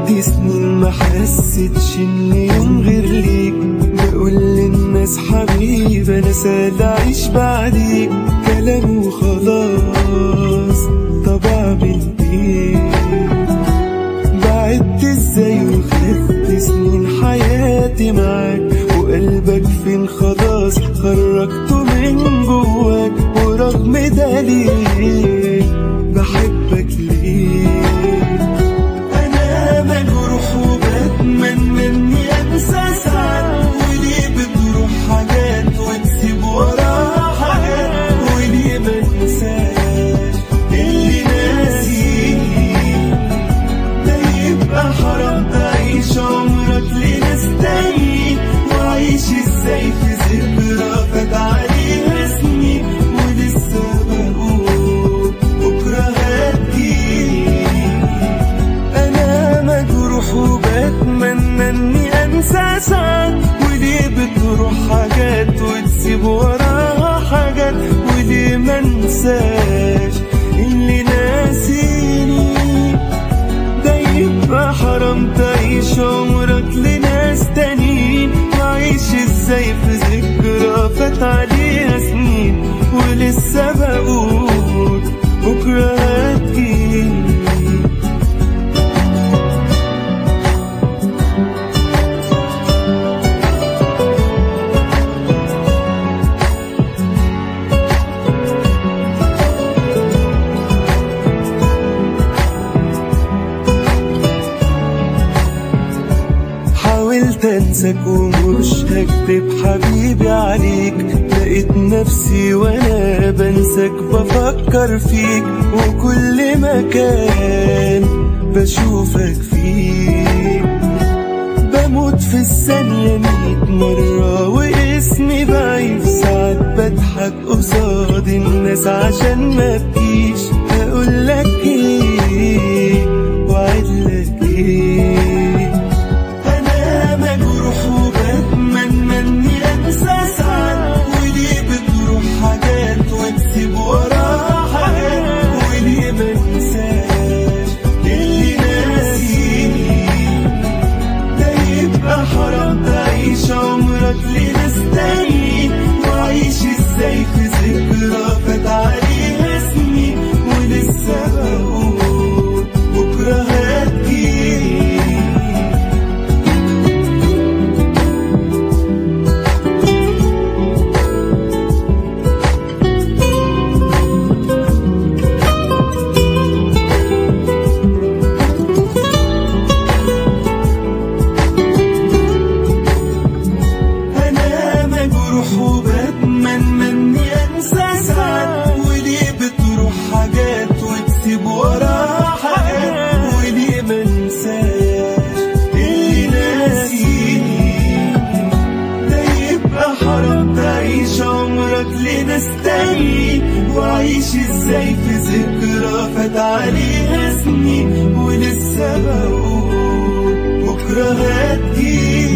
بعد سنين ما حسيتش ان يوم غير ليك بقول للناس حبيب انا سهل اعيش بعديك كلام وخلاص طب اعمل ايه بعدت ازاي وخدت سنين حياتي معاك وقلبك فين خلاص خرجته من جواك ورغم ده ليه بحبك ليه انا مجروح وبتمنى اني انسى ساعات وليه بتروح حاجات وتسيب وراها حاجات وليه ما انساش اللي ناسيني ده يبقى حرام تعيش عمرك لناس تانيين وعيش ازاي في ذكرى فات عليها سنين ولسه بقول بكره هتجيني انا مجروح وبتمنى اني انسى ساعات وليه بتروح حاجات وتسيب وراها حاجات وليه ما انساش اللي ناسيني ده يبقى حرام تعيش عمرك لناس تانيين وعيش ازاي في ذكرى فات عليها سنين ولسه بقول بكره هتجيني حاولت انساك ومش هكدب حبيبي عليك لقيت نفسي وانا بنساك بفكر فيك وكل مكان بشوفك فيه بموت في الثانية ميت مرة واسمي بعيد ساعات بضحك قصاد الناس عشان ما بكيش هقولك ايه وعدلك ايه انا مجروح وبتمنى اني انسى ساعات وليه بتروح حاجات وتسيب وراها حاجات وليه ما انساش اللي ناسيني ده يبقى حرام تعيش عمرك لناس تانيين وعيش ازاي في ذكرى فات عليها سنين ولسه بقول بكره هتجيني انا مجروح وبتمنى اني انسى ساعات وليه بتروح حاجات وتسيب وراها حاجات وليه ما انساش اللي ناسيني ده يبقى حرام تعيش عمرك لناس تانيين وعيش ازاي في ذكرى فات عليها سنين ولسه بقول بكره هتجيني